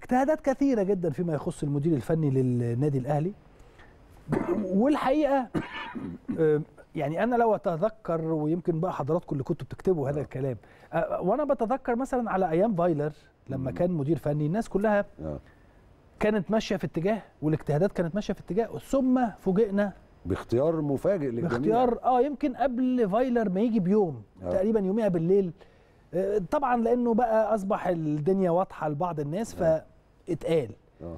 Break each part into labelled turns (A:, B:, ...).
A: اجتهادات كثيره جدا فيما يخص المدير الفني للنادي الاهلي والحقيقه آه، يعني انا لو اتذكر ويمكن بقى حضراتكم اللي كنتوا بتكتبوا هذا الكلام آه، وانا بتذكر مثلا على ايام فايلر لما كان مدير فني الناس كلها
B: آه.
A: كانت ماشيه في اتجاه والاجتهادات كانت ماشيه في اتجاه ثم فوجئنا
B: باختيار مفاجئ للجميع
A: باختيار اه يمكن قبل فايلر ما يجي بيوم
B: آه.
A: تقريبا يوميها بالليل آه، طبعا لانه بقى اصبح الدنيا واضحه لبعض الناس فاتقال
B: آه.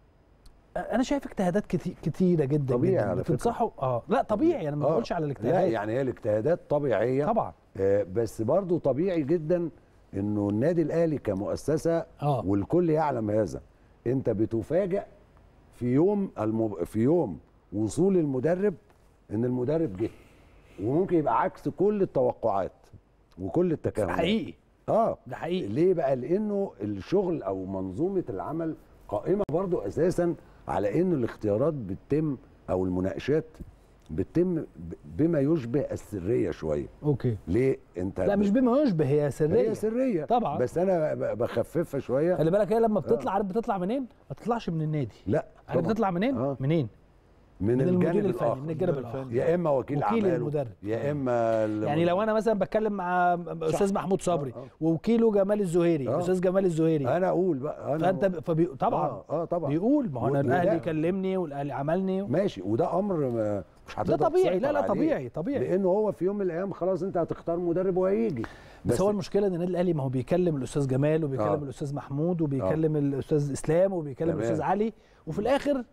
A: انا شايف اجتهادات كتي- كتيره جدا
B: طبيعي
A: جدا
B: على فكرة.
A: بتنصحوا اه لا طبيعي انا ما
B: آه.
A: بقولش على
B: لا
A: الاجتهادات
B: يعني هي الاجتهادات طبيعيه
A: طبعا
B: آه، بس برضو طبيعي جدا انه النادي الاهلي كمؤسسه
A: اه
B: والكل يعلم هذا انت بتفاجئ في يوم المب... في يوم وصول المدرب ان المدرب جه وممكن يبقى عكس كل التوقعات وكل التكهنات
A: حقيقي
B: اه
A: ده حقيقي
B: ليه بقى لانه الشغل او منظومه العمل قائمه برضو اساسا على ان الاختيارات بتتم او المناقشات بتتم ب- بما يشبه السريه شويه
A: اوكي
B: ليه انت
A: لا مش بما يشبه هي سريه
B: هي سريه
A: طبعا.
B: بس انا ب- بخففها شويه
A: خلي بالك هي لما بتطلع عارف بتطلع منين؟ ما تطلعش من النادي
B: لا
A: عارف
B: طبعاً.
A: بتطلع منين؟
B: آه.
A: منين؟
B: من,
A: من المدير
B: الجانب
A: الفني
B: الاخر
A: من الجانب الاخر
B: يا اما وكيل,
A: وكيل
B: اعماله
A: المدرب.
B: يا اما ال-
A: يعني لو انا مثلا بتكلم مع استاذ محمود صبري
B: آه، آه.
A: ووكيله جمال الزهيري
B: آه.
A: استاذ جمال الزهيري
B: انا اقول بقى انا
A: فانت ب... فبي... طبعا
B: اه, آه طبعا
A: بيقول ما هو انا
B: وده-
A: الاهلي كلمني والاهلي عملني
B: ماشي وده امر ما مش
A: ده
B: هتقدر
A: طبيعي
B: تسيطر
A: لا لا
B: عليه.
A: طبيعي طبيعي
B: لانه هو في يوم من الايام خلاص انت هتختار مدرب وهيجي
A: بس, هو المشكله ان النادي الاهلي ما هو بيكلم الاستاذ جمال وبيكلم
B: آه.
A: الاستاذ محمود وبيكلم الاستاذ اسلام وبيكلم
B: تمام.
A: الاستاذ علي وفي الاخر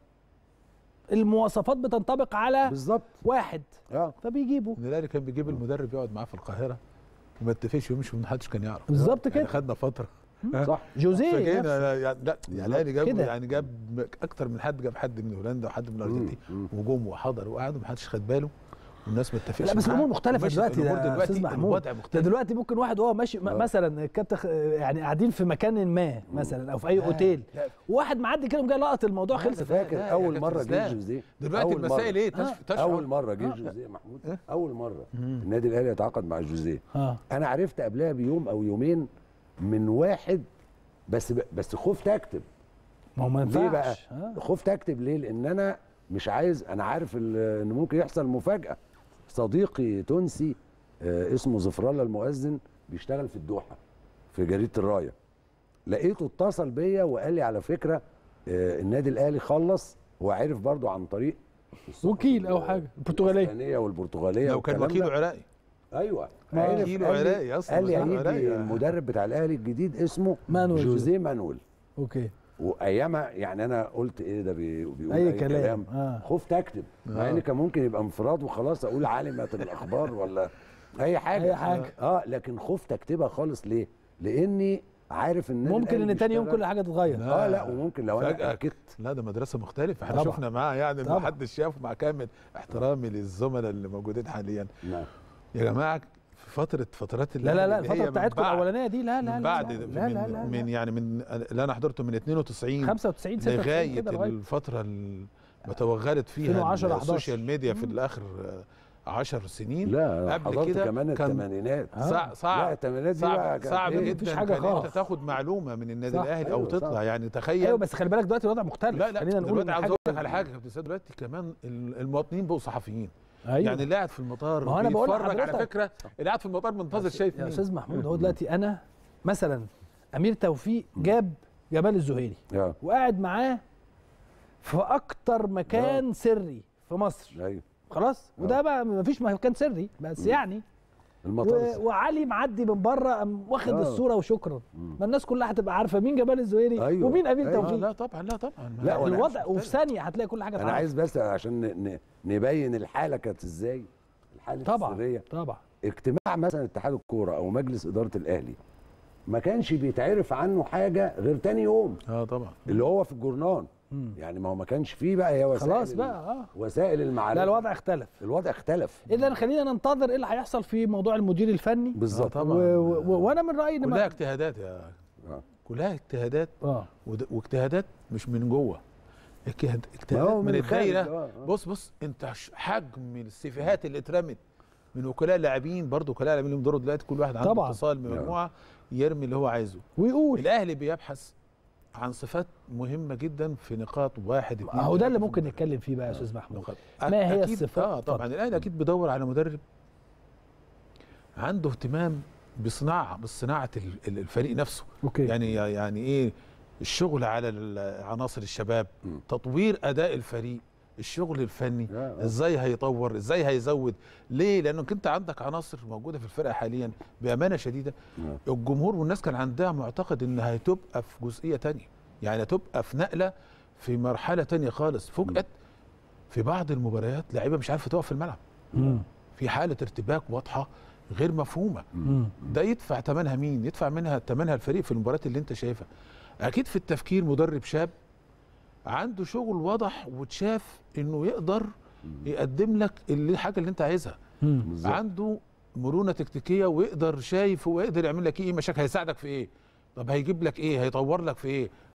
A: المواصفات بتنطبق على
B: بالظبط
A: واحد
B: اه
A: فبيجيبوا
C: ان الاهلي كان بيجيب المدرب يقعد معاه في القاهره وما اتفقش ويمشي ومحدش كان يعرف
A: بالظبط
C: يعني
A: كده
C: خدنا فتره
B: صح
A: جوزيه
C: فجينا
A: نفسه.
C: يعني لا يعني الاهلي جاب
A: كده.
C: يعني جاب اكتر من حد جاب حد من هولندا وحد من الارجنتين
B: مم.
C: وجم وحضروا وقعدوا محدش خد باله والناس ما اتفقش
A: لا بس
C: معاه.
A: الامور مختلفه
C: ومشيت
A: دلوقتي
C: الأمور
A: يا استاذ محمود
C: الوضع
A: ده
C: مختلف
A: دلوقتي ممكن واحد وهو ماشي م-
B: آه.
A: مثلا الكابتن خ- يعني قاعدين في مكان ما مثلا او في اي
C: لا،
A: اوتيل
C: لا.
A: وواحد معدي كده جاي لقط الموضوع
C: لا،
A: خلص
C: ده
B: فاكر
C: لا، يا
B: اول
C: كابتن
B: مره جه
C: إسلام.
B: جوزيه
C: دلوقتي
B: أول
C: المسائل
B: مرة.
C: ايه تشف- تشعر
B: اول مره جه
C: آه.
B: جوزيه محمود
C: إيه؟
B: اول مره
C: مم.
B: النادي الاهلي يتعاقد مع جوزيه
A: اه
B: انا عرفت قبلها بيوم او يومين من واحد بس بس خفت اكتب
A: ما هو ما
B: ليه بقى
A: ينفعش آه.
B: خفت اكتب ليه لان انا مش عايز انا عارف ال- ان ممكن يحصل مفاجاه صديقي تونسي آه، اسمه زفرالة المؤذن بيشتغل في الدوحه في جريده الرايه لقيته اتصل بيا وقال لي على فكره آه، النادي الاهلي خلص هو عرف برضو عن طريق الصحف
A: وكيل أو حاجة، البرتغالية.
B: الاسبانيه والبرتغاليه
C: لو كان
B: والكلام
C: وكيله
B: ده.
C: عراقي
B: ايوه
A: ما
B: عرف
C: وكيله
B: قال لي-
C: عراقي أصلاً،
B: قال لي
C: وكيله
B: هيجي
C: عراقي.
B: المدرب بتاع الاهلي الجديد اسمه
A: مانويل
B: جوزيه مانويل
A: اوكي
B: وايامها يعني انا قلت ايه ده بي- بيقول
A: أي كلام.
B: كلام
A: آه.
B: خفت اكتب مع
C: آه.
B: ان كان ممكن يبقى انفراد وخلاص اقول عالمة الاخبار ولا اي حاجه
A: أي حاجة.
B: اه لكن خفت اكتبها خالص ليه لاني عارف ان
A: ممكن ان تاني يوم كل حاجه تتغير
B: اه لا وممكن لو انا
C: فجأة
B: اكدت
C: لا ده مدرسة مختلفة احنا
A: طبعا.
C: شفنا معاه يعني
A: طبعا.
C: ما حدش شافه مع كامل احترامي للزملاء اللي موجودين حاليا
B: نعم
C: يا جماعة في فترة فترات
A: لا لا لا
C: اللي هي
A: الفتره
C: من
A: بتاعتكم
C: بعد-
A: الاولانيه دي لا لا
C: من
A: لا
C: بعد
A: لا
C: من,
A: لا لا لا
C: من يعني من اللي انا حضرته من 92
A: 95 96
C: لغاية
A: كده لغايه
C: الفترة اللي توغلت فيها
A: 2010
C: السوشيال ميديا في الاخر 10 سنين
B: لا
C: قبل
B: حضرت
C: كده
B: كمان
C: كان
B: الثمانينات
C: صع-
B: لا
C: صعب
B: الثمانينات دي بقى
C: صعب
B: كانت
C: صعب
B: إيه؟
A: مفيش
C: جدا
A: حاجة
C: كان
A: خالص.
C: انت تاخد معلومه من النادي
A: صح،
C: الاهلي او
B: أيوة،
C: تطلع
B: صح.
C: يعني تخيل
A: ايوه بس خلي بالك دلوقتي الوضع مختلف
C: لا لا
A: خلينا نقول
C: دلوقتي
A: إن
C: عاوز
A: حاجة-
C: اقول لك على حاجه يا كابتن سيد دلوقتي كمان ال- المواطنين بقوا صحفيين
A: ايوه
C: يعني اللي قاعد في المطار
A: ما هو أنا بقول
C: بيتفرج على
A: لحضرتك.
C: فكره اللي قاعد في المطار منتظر شايف
A: يا
C: مين
A: استاذ محمود هو دلوقتي انا مثلا امير توفيق جاب جمال الزهيري
B: آه،
A: وقاعد معاه في اكتر مكان سري في مصر
B: ايوه
A: خلاص وده بقى ما فيش مكان سري بس يعني
B: المطار
A: و... وعلي معدي من بره قام واخد
B: آه.
A: الصوره وشكرا ما الناس كلها هتبقى عارفه مين جمال الزهيري
B: أيوة.
A: ومين امير
B: أيوة.
C: آه
A: توفيق
C: لا طبعا لا طبعا
B: لا، وأنا-
A: الوضع وفي ثانيه هتلاقي كل حاجه
B: انا
A: اتعرفت.
B: عايز بس عشان ن- ن- نبين الحاله كانت ازاي الحاله
A: طبعا
B: السريه
A: طبعا
B: اجتماع مثلا اتحاد الكوره او مجلس اداره الاهلي ما كانش بيتعرف عنه حاجه غير تاني يوم
C: اه طبعا
B: اللي هو في الجورنان
A: مم.
B: يعني ما هو ما كانش فيه بقى يا وسائل
A: خلاص
B: ال-
A: بقى اه
B: وسائل المعرفه
A: لا الوضع اختلف
B: الوضع اختلف
A: اذا خلينا ننتظر ايه اللي هيحصل في موضوع المدير الفني
C: آه
B: بالظبط
C: طبعا
A: و... و... وانا من رايي ان
C: كلها
A: ما...
C: اجتهادات يا
B: آه.
C: كلها اجتهادات
A: اه
C: ود- واجتهادات مش من جوه اجتهاد-
B: ما
C: اجتهادات
B: هو
C: من
B: الخارج،
C: الدايره
B: آه، آه.
C: بص بص انت ش- حجم السيفيهات اللي اترمت من وكلاء لاعبين برضه وكلاء لاعبين لهم دور دلوقتي كل واحد عنده
A: طبعاً.
C: اتصال بمجموعه يرمي اللي هو عايزه
A: ويقول
C: الاهلي بيبحث عن صفات مهمه جدا في نقاط واحد اتنين
A: هو ده اللي
C: تلاتة
A: ممكن
C: في
A: نتكلم فيه بقى يا استاذ محمود
C: نقاط.
A: ما هي
C: أكيد-
A: الصفات؟
C: اه طبعا
A: اتفضل.
C: الاهلي اكيد بيدور على مدرب عنده اهتمام بصناعه بصناعه ال- ال- الفريق نفسه
A: اوكي
C: يعني يعني ايه الشغل على ال- عناصر الشباب
B: مم.
C: تطوير اداء الفريق الشغل الفني
B: آه، آه.
C: ازاي هيطور ازاي هيزود ليه لانك انت عندك عناصر موجوده في الفرقه حاليا بامانه شديده
B: آه.
C: الجمهور والناس كان عندها معتقد انها هتبقى في جزئيه تانية يعني هتبقى في نقله في مرحله تانية خالص فوجئت في بعض المباريات لعيبه مش عارفه تقف في الملعب
A: مم.
C: في حاله ارتباك واضحه غير مفهومه
A: مم.
C: ده يدفع ثمنها مين يدفع منها ثمنها الفريق في المباريات اللي انت شايفها اكيد في التفكير مدرب شاب عنده شغل واضح وتشاف انه يقدر يقدم لك اللي الحاجه اللي انت عايزها
A: مم.
B: بالظبط
C: عنده مرونه تكتيكيه ويقدر شايف هو يقدر يعمل لك ايه مشاكل هيساعدك في ايه طب هيجيب لك ايه هيطور لك في ايه